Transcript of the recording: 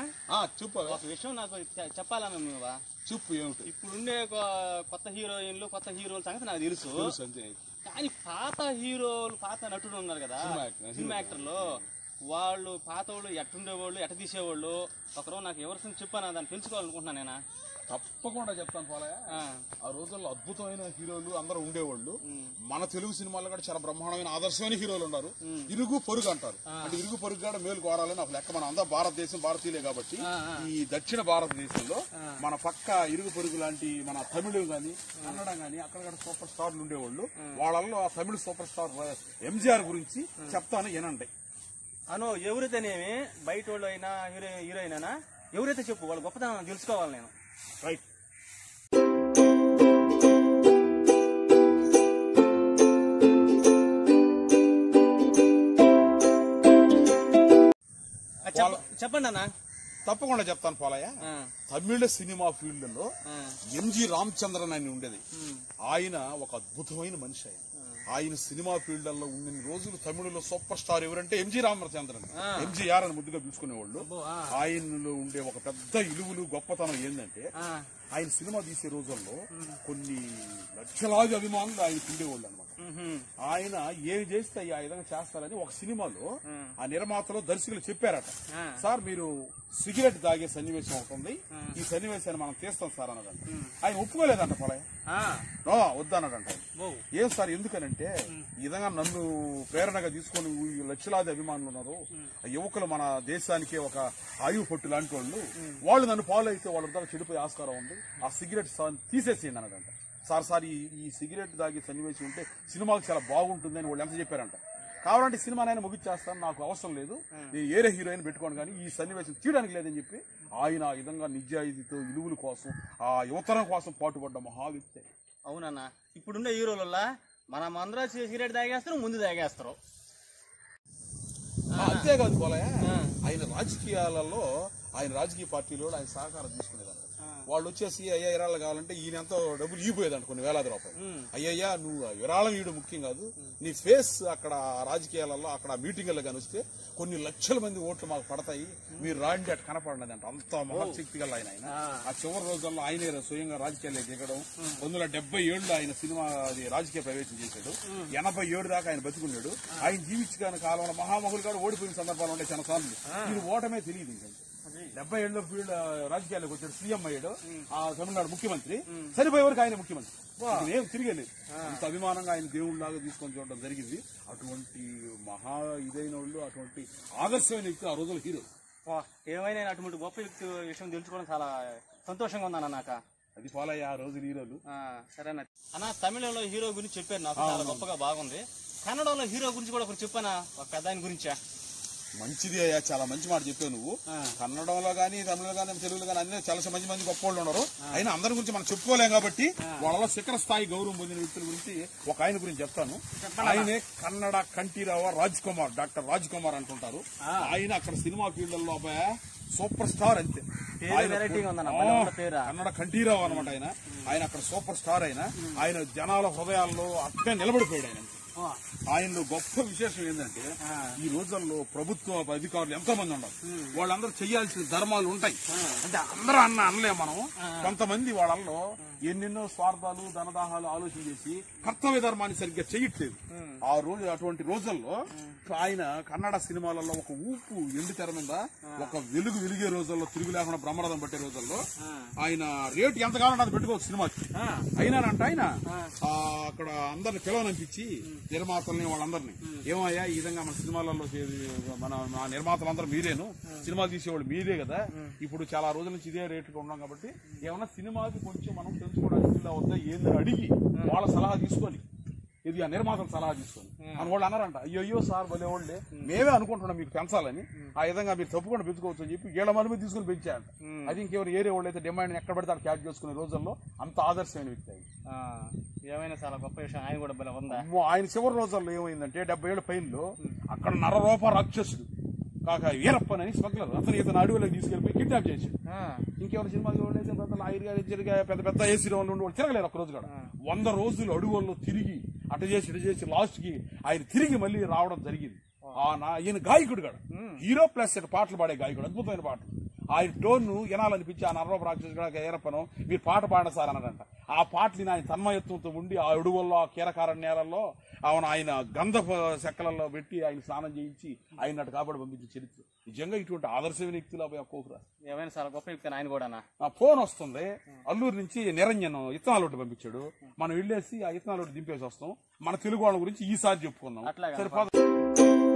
ఆ, చెప్పు ఒక విషయం నాకు చె- చెప్పాలా మేము చెప్పు ఏమిటి ఇప్పుడుండే కొ- కొత్త హీరోయిన్లు కొత్త హీరోల సంగతి నాకు తెలుసు తెలుసు అంతే కానీ పాత హీరోలు పాత నటుడు ఉన్నారు కదా సినిమా యాక్టర్, సినిమా యాక్టర్లు వాళ్ళు పాత వాళ్ళు ఎట్టుండేవాళ్ళు ఎట్ట తీసేవాళ్ళు ఒకరోజు నాకు ఎవరిని చెప్పాను దాన్ని తెలుసుకోవాలనుకుంటున్నాను నేను తప్పకుండా చెప్తాను పోలయ్య ఆ, ఆ రోజుల్లో అద్భుతమైన హీరోలు అందరూ ఉండేవాళ్ళు ఉమ్, మన తెలుగు సినిమాల్లో కూడా చాలా బ్రహ్మాండమైన ఆదర్శమైన హీరోలు ఉన్నారు ఉమ్. ఇరుగు పొరుగు అంటారు అంటే ఇరుగు పొరుగు కూడా మేలు కోరాలని ఒక లెక్క మన అందరం భారతదేశం భారతీయులే కాబట్టి ఆ, ఆ. ఈ దక్షిణ భారతదేశంలో మన పక్క ఇరుగు పొరుగు లాంటి మన తమిళులు గాని కన్నడ గాని అక్కడక్కడ సూపర్ స్టార్లు ఉండేవాళ్ళు వాళ్ళల్లో ఆ తమిళ సూపర్ స్టార్ ఎంజీఆర్ గురించి చెప్తాను వినండి అను ఎవరైతేనేమి బయట వాళ్ళు అయినా హీరో హీరోయిన్ అయినా ఎవరైతే చెప్పు వాళ్ళ గొప్పతనం తెలుసుకోవాలి నేను రైట్ ఆ, చెప్ప- చెప్పండి అన్న తప్పకుండా చెప్తాను పోలయ్య ఆ, తమిళ సినిమా ఫీల్డ్ లో ఆ, ఎంజి రామచంద్రన్ అని ఉండేది ఉమ్, ఆయన ఒక అద్భుతమైన మనిషి ఆయన ఆయన సినిమా ఫీల్డ్ లో ఉన్న రోజులు తమిళలో సూపర్ స్టార్ ఎవరంటే ఎంజి రామచంద్రన్ ఆ. ఎంజీఆర్ అని ముద్దుగా పిలుచుకునేవాళ్ళు అబ్బో, ఆ, ఆయనలో ఉండే ఒక పెద్ద ఇలువలు గొప్పతనం ఏంటంటే ఆ, ఆయన సినిమా తీసే రోజుల్లో కొన్ని లక్షలాది అభిమానులు ఆయన ఉండేవాళ్ళు అనమాట ఉహుం, ఆయన ఏమి చేస్తే ఆ విధంగా చేస్తారని ఒక సినిమాలో ఉమ్, ఆ నిర్మాతలు దర్శకులు చెప్పారట ఆ, సార్ మీరు సిగరెట్ తాగే సన్నివేశం ఒకటి ఉంది ఈ సన్నివేశాన్ని మనం తీస్తాం సార్ అన్నదంట ఆయన ఒప్పుకోలేదంట పొలయ్య ఆ, నో వద్దన్నాడంట ఆయన ఓ, ఏం సార్ ఎందుకనంటే ఈ విధంగా నన్ను ప్రేరణగా తీసుకొని ఈ లక్షలాది అభిమానులు ఉన్నారు ఆ యువకులు మన దేశానికే ఒక ఆయువు పట్టు లాంటి వాళ్ళు వాళ్ళు నన్ను ఫాలో అయితే వాళ్ళ ద్వారా చెడిపోయే ఆస్కారం ఉంది ఆ సిగరెట్ సా- తీసేసేయండి అన్నాడంట సార్ సార్ ఈ ఈ సిగరెట్ తాగే సన్నివేశం ఉంటే సినిమాకి చాలా బాగుంటుంది అని వాళ్ళు ఎంత చెప్పారంట కావాలంటే సినిమా నేను ముగిచ్చేస్తాను నాకు అవసరం లేదు నేను ఏరే హీరోయిన్ పెట్టుకోను కానీ ఈ సన్నివేశం తీయడానికి లేదని చెప్పి ఆయన ఆ విధంగా నిజాయితీతో ఇలువుల కోసం ఆ యువతరం కోసం పాటుపడ్డ మహా వ్యక్తి అవునన్న ఇప్పుడుండే హీరోలల్లా మనం అందరూ సిగరెట్ తాగేస్తారు ముందు తాగేస్తారు ఆ, అంతేకాదు పోలయ్య ఆ. ఆయన రాజకీయాలలో ఆయన రాజకీయ పార్టీలో ఆయన సహకారం తీసుకునేదంట ఆ. వాళ్ళు వచ్చేసి అయ్యా విరాళాలు కావాలంటే ఈయన ఎంతో డబ్బులు ఇగిపోయేదంట కొన్ని వేలాది రూపాయలు ఉమ్. అయ్యయ్యా నువ్వు ఆ విరాళం ఇవ్వడం ముఖ్యం కాదు నీ ఫేస్ అక్కడ రాజకీయాలలో అక్కడ మీటింగ్లో కానీ వస్తే కొన్ని లక్షల మంది ఓట్లు మాకు పడతాయి మీరు రాండి అటు కనపడినది అంట అంత మహశక్తి గల ఆయన ఆయన ఆ. ఆ చివరి రోజుల్లో ఆయనే స్వయంగా రాజకీయాల్లో దిగడం పంతొమ్మిది వందల డెబ్బై ఏడులో ఆయన సినిమా అది రాజకీయ ప్రవేశం చేశాడు ఎనభై ఏడు దాకా ఆయన బతుకున్నాడు ఆయన జీవించిన కాలంలో మహామహులు కూడా ఓడిపోయిన సందర్భాలు ఉంటాయి చాలా సార్లు ఇది ఓటమే తెలియదు ఇంకంటే డెబ్బై ఏడులో ఫీల్డ్ రాజకీయాల్లోకి వచ్చాడు సీఎం అయ్యాడు ఆ తమిళనాడు ముఖ్యమంత్రి చనిపోయే వరకు ఆయన ముఖ్యమంత్రి ఇది ఏం తిరిగలేదు ఇంత అభిమానంగా ఆయన దేవుళ్ళలాగా తీసుకొని చూడడం జరిగింది అటువంటి మహా ఇదైన వాళ్ళు అటువంటి ఆదర్శమైన వ్యక్తి ఆ రోజుల హీరో వా, ఏమైనా అటువంటి గొప్ప వ్యక్తి విషయం తెలుసుకోవడం చాలా సంతోషంగా ఉందన్న నాకు అది ఫాలో అయ్యే ఆ రోజు హీరోలు ఆ, సరేనా అన్న తమిళంలో హీరో గురించి చెప్పారు నాకు చాలా గొప్పగా బాగుంది కన్నడలో హీరో గురించి కూడా ఒకటి చెప్పానా ఒక పెద్ద ఆయన గురించా మంచిది అయ్యా చాలా మంచి మాట చెప్పావు నువ్వు ఆ. కన్నడంలో గానీ తమిళలో గానీ తెలుగులో గానీ అన్ని చాలా మంచి మంది గొప్ప వాళ్ళు ఉన్నారు అయినా అందరి గురించి మనం చెప్పుకోలేం కాబట్టి వాళ్ళలో శిఖర స్థాయి గౌరవం పొందిన వ్యక్తుల గురించి ఒక ఆయన గురించి చెప్తాను ఆయనే కన్నడ కంఠీరావ రాజ్ కుమార్ డాక్టర్ రాజ్ కుమార్ అంటుంటారు ఆయన అక్కడ సినిమా ఫీల్డ్ లో అబ్బాయ సూపర్ స్టార్ అంతే పేరు ఆయన వెరైటీగా ఉందన్న, ఆ, భలే ఉన్న పేరా. కన్నడ కంఠీరావు అనమాట ఆయన ఆయన అక్కడ సూపర్ స్టార్ ఆయన ఆయన జనాల హృదయాల్లో అట్లే నిలబడిపోయాడు ఆయన ఆయనలో గొప్ప విశేషం ఏంటంటే ఆ. ఈ రోజుల్లో ప్రభుత్వ అధికారులు ఎంతో మంది ఉన్నారు వాళ్ళందరూ చేయాల్సిన ధర్మాలు ఉంటాయి అంటే అందరూ అన్న అనలే మనం కొంతమంది వాళ్ళల్లో ఎన్నెన్నో స్వార్థాలు ధనదాహాలు ఆలోచన చేసి కర్తవ్య ధర్మాన్ని సరిగ్గా చేయట్లేదు ఆ రోజు అటువంటి రోజుల్లో ఆయన కన్నడ సినిమాలలో ఒక ఊపు ఎండు తెర మీద ఒక వెలుగు వెలిగే రోజుల్లో తిరుగు లేకుండా బ్రహ్మరథం పట్టే రోజుల్లో ఆయన రేటు ఎంత కావాలంటే అది పెట్టుకోవచ్చు సినిమాకి అయినానంట ఆయన ఆ, అక్కడ అందరిని పిలవనంపించి నిర్మాతల్ని వాళ్ళందరినీ ఏమయ్యా ఈ విధంగా మన సినిమాలలో చే- మన మా నిర్మాతలందరూ మీరేను సినిమాలు తీసేవాళ్ళు మీరే కదా ఇప్పుడు చాలా రోజుల నుంచి ఇదే రేట్లు ఉన్నాం కాబట్టి ఏమన్నా సినిమాకి కొంచెం మనం తెలుసుకోవడానికి వీలు అవుద్దా ఏందని అడిగి వాళ్ళ సలహా తీసుకొని ఇది ఆ నిర్మాతల సలహా తీసుకొని అని వాళ్ళు అన్నారంట అయ్యో అయ్యో సార్ భలే వాళ్ళే మేమే అనుకుంటున్నాం మీకు పెంచాలని ఆ విధంగా మీరు తప్పకుండా పెంచుకోవచ్చు అని చెప్పి ఏళ్ళ మంది మీద తీసుకుని పెంచారంట అది ఇంకెవరు ఏరే వాళ్ళు అయితే డిమాండ్ ఎక్కడ పడితే అక్కడ క్యాచ్ చేసుకునే రోజుల్లో అంత ఆదర్శమైన వ్యక్తి ఆయన ఆ, ఏమైనా చాలా గొప్ప విషయం ఆయన కూడా భలే ఉందా అమ్మో, ఆయన చివరి రోజుల్లో ఏమైందంటే డెబ్బై ఏళ్ళ పైనలో అక్కడ నరరూప రాక్షసుడు కాక వీరప్పన్ అని స్మగ్లర్ అతను ఇతను అడవిలోకి తీసుకెళ్లిపోయి కిడ్నాప్ చేశాడు ఆ, ఇంకెవరు సినిమా చూడలేదు పెద్ద లాయర్ గారు ఇద్దరుగా పెద్ద పెద్ద ఏసీ వాళ్ళు ఉండి వాళ్ళు తిరగలేరు ఒక రోజు కూడా వంద రోజులు అడవుల్లో తిరిగి అటు చేసి ఇటు చేసి లాస్ట్ కి ఆయన తిరిగి మళ్ళీ రావడం జరిగింది ఆ నా ఈయన గాయకుడు కూడా హీరో ప్లస్ ఇటు పాటలు పాడే గాయకుడు అద్భుతమైన పాటలు ఆయన టోన్ వినాలనిపించి ఆ నర్వ ప్రాక్షస్ ఏరప్పను మీరు పాట పాడండి సార్ అన్నాడంట ఆ పాటని ఆయన తన్మయత్వంతో ఉండి ఆ అడుగుల్లో ఆ కీరకార నేలల్లో ఆయన ఆయన గంధ సెక్కలలో పెట్టి ఆయన స్నానం చేయించి ఆయన అటు కాబట్టి పంపించి చరిత్ర నిజంగా ఇటువంటి ఆదర్శమైన వ్యక్తులు అబ్బాయి ఒక్కొక్కరు ఏమైనా చాలా గొప్ప వ్యక్తి ఆయన కూడానా ఆ ఫోన్ వస్తుంది అల్లూరు నుంచి నిరంజన్ ఇత్తనాలు ఒకటి పంపించాడు మనం వెళ్ళేసి ఆ ఇత్తనాలు ఒకటి దింపేసి వస్తాం మన తెలుగు వాళ్ళ గురించి ఈసారి చెప్పుకున్నాం అట్లాగా. సరిపోదు